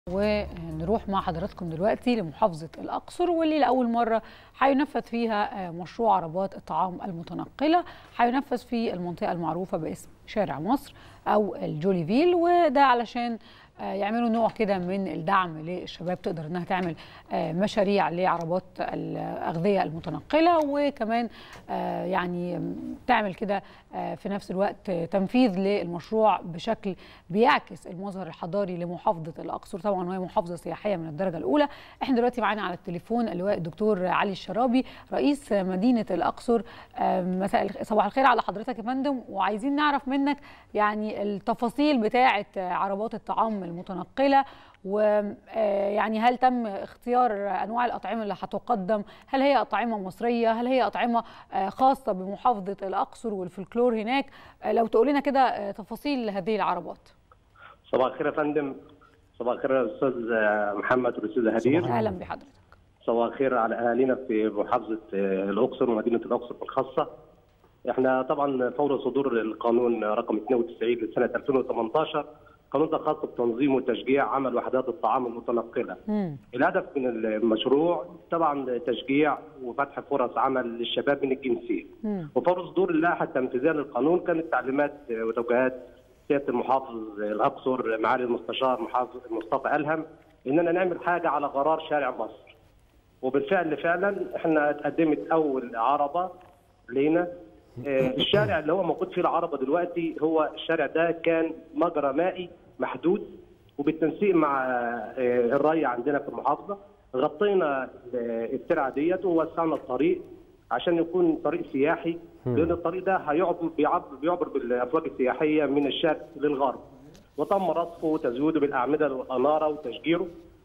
ونروح مع حضراتكم دلوقتي لمحافظة الأقصر واللي لأول مرة هينفذ فيها مشروع عربات الطعام المتنقلة هينفذ في المنطقة المعروفة باسم شارع مصر أو الجوليفيل وده علشان يعملوا نوع كده من الدعم للشباب تقدر انها تعمل مشاريع لعربات الاغذيه المتنقله وكمان يعني تعمل كده في نفس الوقت تنفيذ للمشروع بشكل بيعكس المظهر الحضاري لمحافظه الاقصر طبعا وهي محافظه سياحيه من الدرجه الاولى احنا دلوقتي معانا على التليفون اللواء الدكتور علي الشرابي رئيس مدينه الاقصر مساء صباح الخير على حضرتك يا فندم وعايزين نعرف منك يعني التفاصيل بتاعه عربات الطعام المتنقله ويعني هل تم اختيار انواع الاطعمه اللي هتقدم هل هي اطعمه مصريه هل هي اطعمه خاصه بمحافظه الاقصر والفلكلور هناك لو تقول لنا كده تفاصيل هذه العربات صباح الخير يا فندم صباح الخير يا استاذ محمد والاستاذ هدير اهلا بحضرتك صباح الخير على اهالينا في محافظه الاقصر ومدينه الاقصر بالخاصه احنا طبعا فور صدور القانون رقم 92 لسنه 2018 القانون ده خاص بتنظيم وتشجيع عمل وحدات الطعام المتنقله. مم. الهدف من المشروع طبعا تشجيع وفتح فرص عمل للشباب من الجنسين. وفور صدور اللائحه التنفيذيه للقانون كانت تعليمات وتوجيهات سياده المحافظ الاقصر معالي المستشار محافظ مصطفى الهم اننا نعمل حاجه على غرار شارع مصر. وبالفعل فعلا احنا تقدمت اول عربه لينا الشارع اللي هو موجود فيه العربه دلوقتي هو الشارع ده كان مجرى مائي محدود وبالتنسيق مع الري عندنا في المحافظه غطينا الترعه ديت ووسعنا الطريق عشان يكون طريق سياحي لان الطريق ده هيعبر بيعبر, بيعبر بالافواج السياحيه من الشرق للغرب وتم رصفه وتزويده بالاعمده والاناره وتشجيره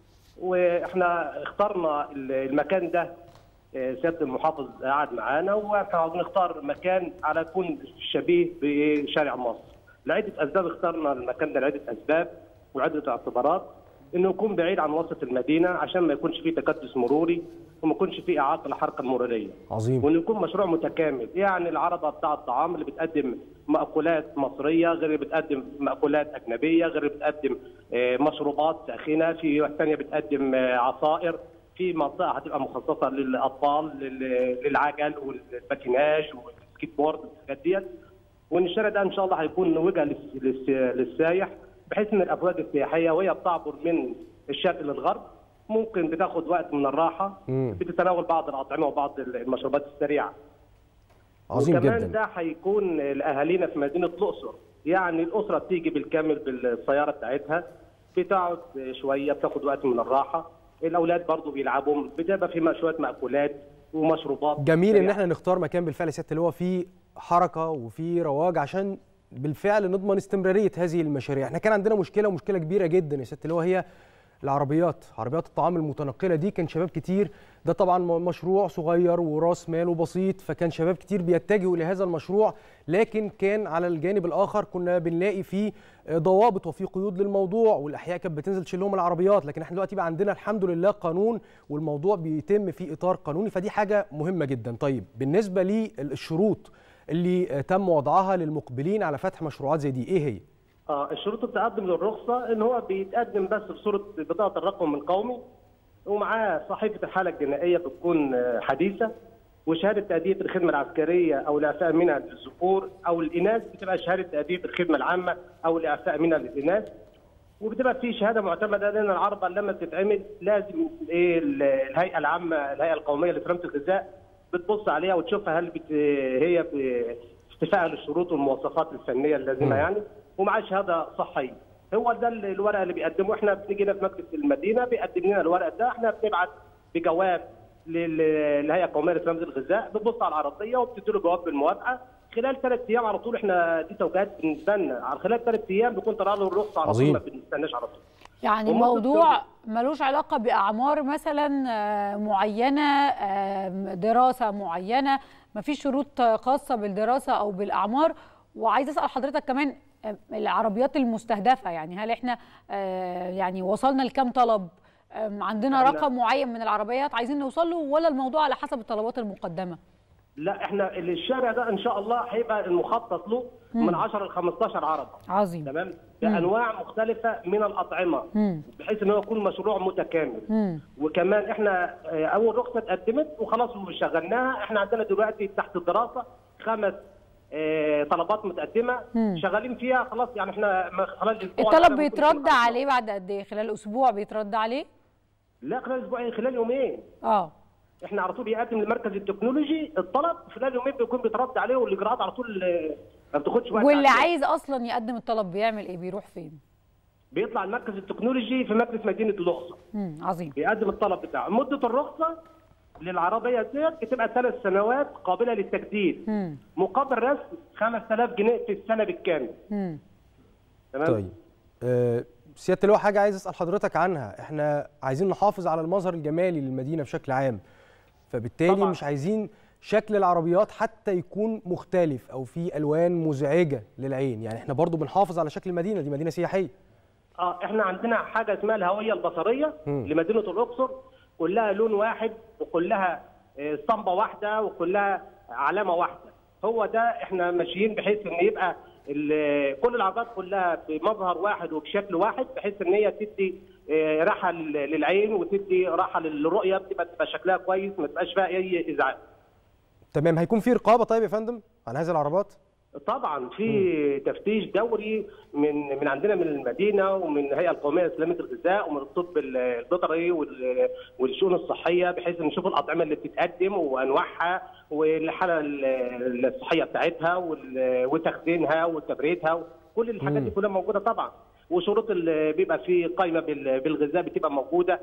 واحنا اخترنا المكان ده سياده المحافظ قعد معانا واحنا بنختار مكان على يكون شبيه بشارع مصر. لعده اسباب اخترنا المكان ده لعده اسباب وعده اعتبارات انه يكون بعيد عن وسط المدينه عشان ما يكونش فيه تكدس مروري وما يكونش فيه اعاقه للحركه المروريه. عظيم. وانه يكون مشروع متكامل، يعني العربه بتاع الطعام اللي بتقدم مأكولات مصريه غير اللي بتقدم مأكولات اجنبيه غير اللي بتقدم مشروبات ساخنه، في ثانيه بتقدم عصائر، في منطقه هتبقى مخصصه للاطفال للعجل والباتيناج والسكيت بورد والحاجات ديت وان الشارع ده ان شاء الله هيكون وجهه للسايح بحيث ان الافواج السياحيه وهي بتعبر من الشرق للغرب ممكن بتاخد وقت من الراحه بتتناول بعض الاطعمه وبعض المشروبات السريعه عظيم وكمان جدا ده هيكون لاهالينا في مدينه الاقصر يعني الاسره بتيجي بالكامل بالسياره بتاعتها بتقعد شويه بتاخد وقت من الراحه الاولاد برضو بيلعبوا بتبقى في شويه مأكولات ومشروبات جميل ان احنا نختار مكان بالفعل سياده اللي هو فيه حركه وفيه رواج عشان بالفعل نضمن استمراريه هذه المشاريع احنا كان عندنا مشكله ومشكله كبيره جدا يا سياده اللي هو هي العربيات عربيات الطعام المتنقله دي كان شباب كتير ده طبعا مشروع صغير وراس ماله بسيط فكان شباب كتير بيتجهوا لهذا المشروع لكن كان على الجانب الاخر كنا بنلاقي فيه ضوابط وفي قيود للموضوع والاحياء كانت بتنزل تشيل لهم العربيات لكن احنا دلوقتي بقى عندنا الحمد لله قانون والموضوع بيتم في اطار قانوني فدي حاجه مهمه جدا طيب بالنسبه للشروط اللي تم وضعها للمقبلين على فتح مشروعات زي دي ايه هي اه الشروط التقدم للرخصه ان هو بيتقدم بس بصوره بطاقه الرقم القومي ومعاه صحيفه الحاله الجنائيه بتكون حديثه وشهاده تاديه الخدمه العسكريه او الاعفاء منها للذكور او الاناث بتبقى شهاده تاديه الخدمه العامه او الاعفاء منها للاناث وبتبقى في شهاده معتمده لان العربه لما بتتعمل لازم ايه الهيئه العامه الهيئه القوميه لسلامه الغذاء بتبص عليها وتشوفها هل بت هي استيفاء للشروط والمواصفات الفنيه اللازمه يعني ومعاه شهاده صحيه هو ده الورقه اللي بيقدمه احنا بنيجي في مجلس المدينه بيقدم لنا الورق ده احنا بنبعت بجواب للهيئه القوميه لسلامه الغذاء بتبص على العربيه وبتدي له جواب بالموافقه خلال ثلاث ايام على طول احنا دي توجيهات بالنسبه لنا على خلال ثلاث ايام بيكون طلع له الرخصه على طول ما بنستناش على طول يعني الموضوع ملوش علاقه باعمار مثلا معينه دراسه معينه ما فيش شروط خاصه بالدراسه او بالاعمار وعايز اسال حضرتك كمان العربيات المستهدفه يعني هل احنا يعني وصلنا لكام طلب عندنا رقم معين من العربيات عايزين نوصل له ولا الموضوع على حسب الطلبات المقدمه لا احنا الشارع ده ان شاء الله هيبقى المخطط له من 10 ل 15 عربه عظيم تمام بانواع مختلفه من الاطعمه مم. بحيث ان هو يكون مشروع متكامل مم. وكمان احنا آه، اول رخصه اتقدمت وخلاص وشغلناها احنا عندنا دلوقتي تحت الدراسه خمس آه، طلبات متقدمه مم. شغالين فيها خلاص يعني احنا ما- خلال اسبوع الطلب ممكن بيترد نخلص. عليه بعد قد ايه خلال اسبوع بيترد عليه لا خلال اسبوعين خلال يومين اه احنا على طول بيقدم لمركز التكنولوجي الطلب خلال يومين بيكون بيترد عليه والاجراءات على طول آه، ما بتاخدش وقت واللي عشان. عايز اصلا يقدم الطلب بيعمل ايه بيروح فين بيطلع المركز التكنولوجي في مركز مدينه الاقصر مم. عظيم بيقدم الطلب بتاعه مده الرخصه للعربيه ديت بتبقى ثلاث سنوات قابله للتجديد مم. مقابل رسم 5000 جنيه في السنه بالكامل مم. تمام طيب آه، سياده اللواء حاجه عايز اسال حضرتك عنها احنا عايزين نحافظ على المظهر الجمالي للمدينه بشكل عام فبالتالي طبعاً. مش عايزين شكل العربيات حتى يكون مختلف او في الوان مزعجه للعين يعني احنا برضو بنحافظ على شكل المدينه دي مدينه سياحيه اه احنا عندنا حاجه اسمها الهويه البصريه مم. لمدينه الاقصر كلها لون واحد وكلها آه، اسطمبه واحده وكلها علامه واحده هو ده احنا ماشيين بحيث ان يبقى ال- كل العربيات كلها بمظهر واحد وبشكل واحد بحيث ان هي تدي آه، راحه لل- للعين وتدي راحه للرؤيه بتبقى تبقى شكلها كويس ما تبقاش فيها اي ازعاج تمام هيكون في رقابه طيب يا فندم على هذه العربات طبعا في تفتيش دوري من من عندنا من المدينه ومن الهيئه القوميه لسلامه الغذاء ومن الطب البيطري وال- والشؤون الصحيه بحيث نشوف الاطعمه اللي بتتقدم وانواعها والحاله ال- الصحيه بتاعتها وال- وتخزينها وتبريدها كل الحاجات دي كلها موجوده طبعا وشروط اللي بيبقى في قائمه بال- بالغذاء بتبقى موجوده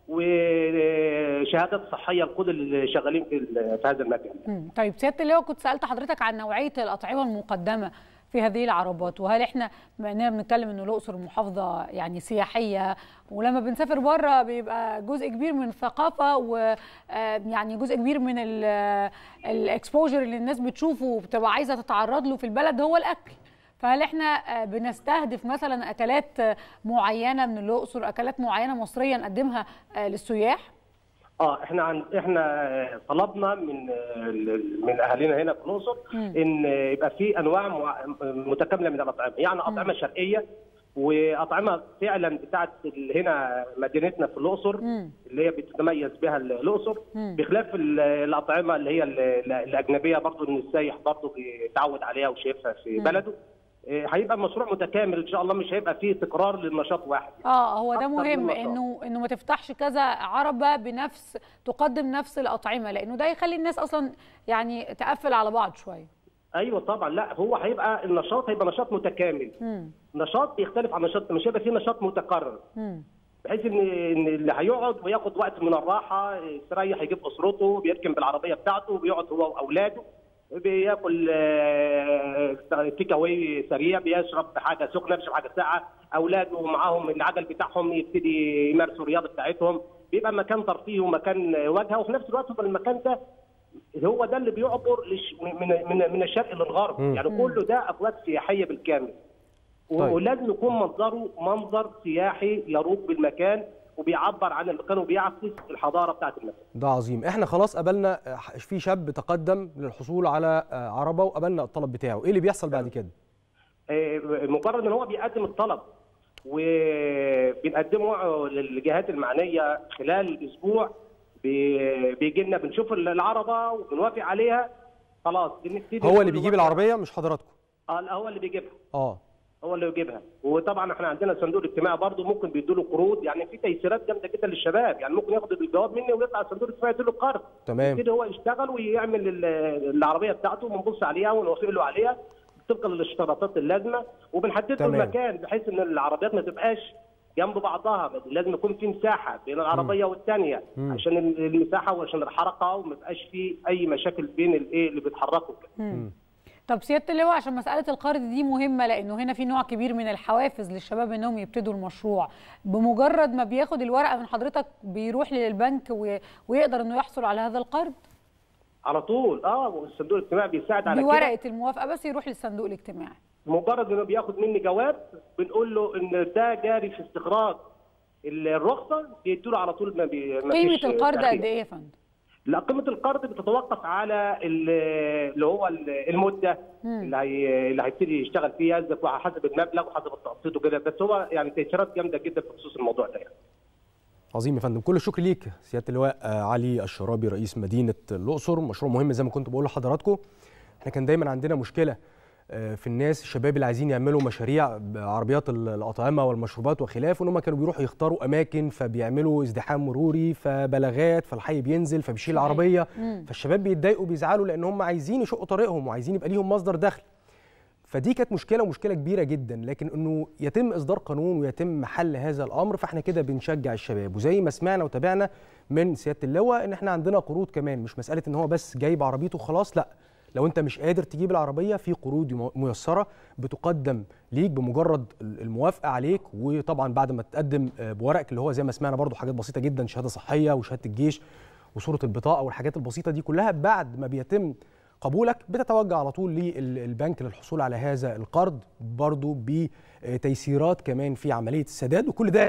وشهادات صحيه لكل اللي شغالين في ال- في هذا المكان مم. طيب سياده اللواء كنت سالت حضرتك عن نوعيه الاطعمه المقدمه في هذه العربات وهل احنا بما اننا بنتكلم ان الاقصر محافظه يعني سياحيه ولما بنسافر بره بيبقى جزء كبير من الثقافه ويعني جزء كبير من الاكسبوجر اللي الناس بتشوفه وبتبقى عايزه تتعرض له في البلد هو الاكل فهل احنا آه، بنستهدف مثلا اكلات آه، معينه من الاقصر اكلات معينه مصريه نقدمها آه، للسياح اه احنا عن احنا طلبنا من من اهالينا هنا في الاقصر ان يبقى في انواع مع- متكامله من الاطعمه يعني اطعمه شرقيه واطعمه فعلا بتاعت ال- هنا مدينتنا في الاقصر مم. اللي هي بتتميز بها ال- الاقصر مم. بخلاف ال- الاطعمه اللي هي ال- الاجنبيه برضو ان السايح برضو بيتعود عليها وشايفها في بلده إيه، هيبقى مشروع متكامل ان شاء الله مش هيبقى فيه تكرار للنشاط واحد اه هو ده أكتر من مهم نشاط. انه انه ما تفتحش كذا عربه بنفس تقدم نفس الاطعمه لانه ده يخلي الناس اصلا يعني تقفل على بعض شويه ايوه طبعا لا هو هيبقى النشاط هيبقى نشاط متكامل امم نشاط بيختلف عن نشاط مش هيبقى فيه نشاط متكرر امم بحيث ان ان اللي هيقعد وياخد وقت من الراحه يستريح يجيب اسرته بيركن بالعربيه بتاعته وبيقعد هو واولاده بياكل آه، تيك اواي سريع بيشرب حاجه سخنه بيشرب حاجه ساقعه اولاده معاهم العجل بتاعهم يبتدي يمارسوا الرياضه بتاعتهم بيبقى مكان ترفيه ومكان واجهه وفي نفس الوقت يبقى المكان ده هو ده اللي بيعبر لش- من من من الشرق للغرب مم. يعني كله ده ابواب سياحيه بالكامل طيب. ولازم يكون منظره منظر سياحي يروق بالمكان وبيعبر عن المكان وبيعكس الحضاره بتاعت المكان ده عظيم احنا خلاص قابلنا آه، في شاب تقدم للحصول على آه، عربه وقابلنا الطلب بتاعه ايه اللي بيحصل بعد كده آه، مجرد ان هو بيقدم الطلب وبنقدمه للجهات المعنيه خلال اسبوع بي- بيجي لنا بنشوف العربه وبنوافق عليها خلاص بنبتدي هو اللي نقول بيجيب له- العربيه مش حضراتكم اه لا هو اللي بيجيبها اه هو اللي يجيبها وطبعا احنا عندنا صندوق الاجتماعي برضه ممكن بيدوا له قروض يعني في تيسيرات جامده جدا للشباب يعني ممكن ياخد الجواب مني ويطلع الصندوق الاجتماعي يديله القرض تمام يبتدي هو يشتغل ويعمل ال- العربيه بتاعته ونبص عليها ونوافق له عليها طبقا للاشتراطات اللازمه وبنحدد له تمام. المكان بحيث ان العربيات ما تبقاش جنب بعضها لازم يكون في مساحه بين العربيه والثانيه مم. عشان المساحه وعشان الحركه وما يبقاش في اي مشاكل بين الايه اللي بيتحركوا كده مم. طب سياده اللواء عشان مساله القرض دي مهمه لانه هنا في نوع كبير من الحوافز للشباب انهم يبتدوا المشروع بمجرد ما بياخد الورقه من حضرتك بيروح للبنك و- ويقدر انه يحصل على هذا القرض على طول اه والصندوق الاجتماعي بيساعد على كده بورقه الموافقه بس يروح للصندوق الاجتماعي مجرد انه بياخد مني جواب بنقول له ان ده جاري في استخراج الرخصه بيدوا له على طول ما, بي... ما قيمه فيش القرض تأخير. قد ايه يا فندم لا قيمه القرض بتتوقف على ال- اللي هو ال- المده اللي هي اللي هيبتدي يشتغل فيها إذا حسب المبلغ وحسب التقسيط وكده بس هو يعني تيسيرات جامده جدا بخصوص الموضوع ده يعني. عظيم يا فندم كل الشكر ليك سياده اللواء آه، علي الشرابي رئيس مدينه الاقصر مشروع مهم زي ما كنت بقول لحضراتكم احنا كان دايما عندنا مشكله آه، في الناس الشباب اللي عايزين يعملوا مشاريع بعربيات ال- الاطعمه والمشروبات وخلافه ان هم كانوا بيروحوا يختاروا اماكن فبيعملوا ازدحام مروري فبلاغات فالحي بينزل فبيشيل صحيح. العربيه مم. فالشباب بيتضايقوا بيزعلوا لان هم عايزين يشقوا طريقهم وعايزين يبقى ليهم مصدر دخل فدي كانت مشكله ومشكله كبيره جدا لكن انه يتم اصدار قانون ويتم حل هذا الامر فاحنا كده بنشجع الشباب وزي ما سمعنا وتابعنا من سياده اللواء ان احنا عندنا قروض كمان مش مساله ان هو بس جايب عربيته خلاص لا لو انت مش قادر تجيب العربيه في قروض يم- ميسره بتقدم ليك بمجرد الموافقه عليك وطبعا بعد ما تقدم آه، بورقك اللي هو زي ما سمعنا برضو حاجات بسيطه جدا شهاده صحيه وشهاده الجيش وصوره البطاقه والحاجات البسيطه دي كلها بعد ما بيتم قبولك بتتوجه على طول للبنك للحصول على هذا القرض برضو بتيسيرات كمان في عمليه السداد وكل ده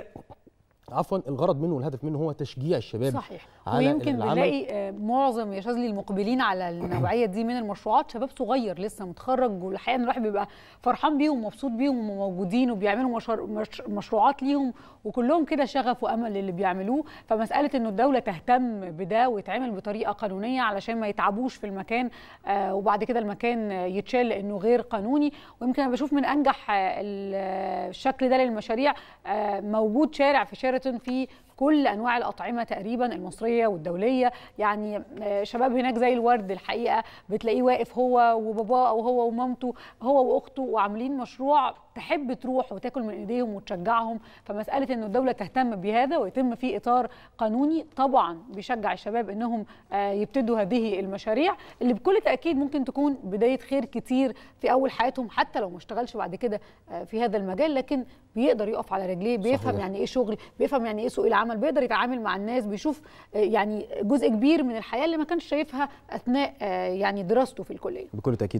عفوا الغرض منه والهدف منه هو تشجيع الشباب صحيح على ويمكن العمل. بنلاقي آه، معظم يا شاذلي المقبلين على النوعيه دي من المشروعات شباب صغير لسه متخرج والحقيقه ان الواحد بيبقى فرحان بيهم ومبسوط بيهم وموجودين وبيعملوا مشار... مش... مشروعات ليهم وكلهم كده شغف وامل للي بيعملوه فمساله انه الدوله تهتم بده ويتعمل بطريقه قانونيه علشان ما يتعبوش في المكان آه، وبعد كده المكان آه، يتشال لانه غير قانوني ويمكن انا بشوف من انجح آه، ال- آه، الشكل ده للمشاريع آه، موجود شارع في شيراتون فيه كل انواع الاطعمه تقريبا المصريه والدوليه يعني آه، شباب هناك زي الورد الحقيقه بتلاقيه واقف هو وباباه او هو ومامته هو واخته وعاملين مشروع تحب تروح وتاكل من ايديهم وتشجعهم فمساله انه الدوله تهتم بهذا ويتم في اطار قانوني طبعا بيشجع الشباب انهم آه، يبتدوا هذه المشاريع اللي بكل تاكيد ممكن تكون بدايه خير كتير في اول حياتهم حتى لو ما اشتغلش بعد كده آه، في هذا المجال لكن بيقدر يقف على رجليه بيفهم صحيح. يعني ايه شغل بيفهم يعني ايه سوق العمل بيقدر يتعامل مع الناس بيشوف آه، يعني جزء كبير من الحياه اللي ما كانش شايفها اثناء آه، يعني دراسته في الكليه بكل تاكيد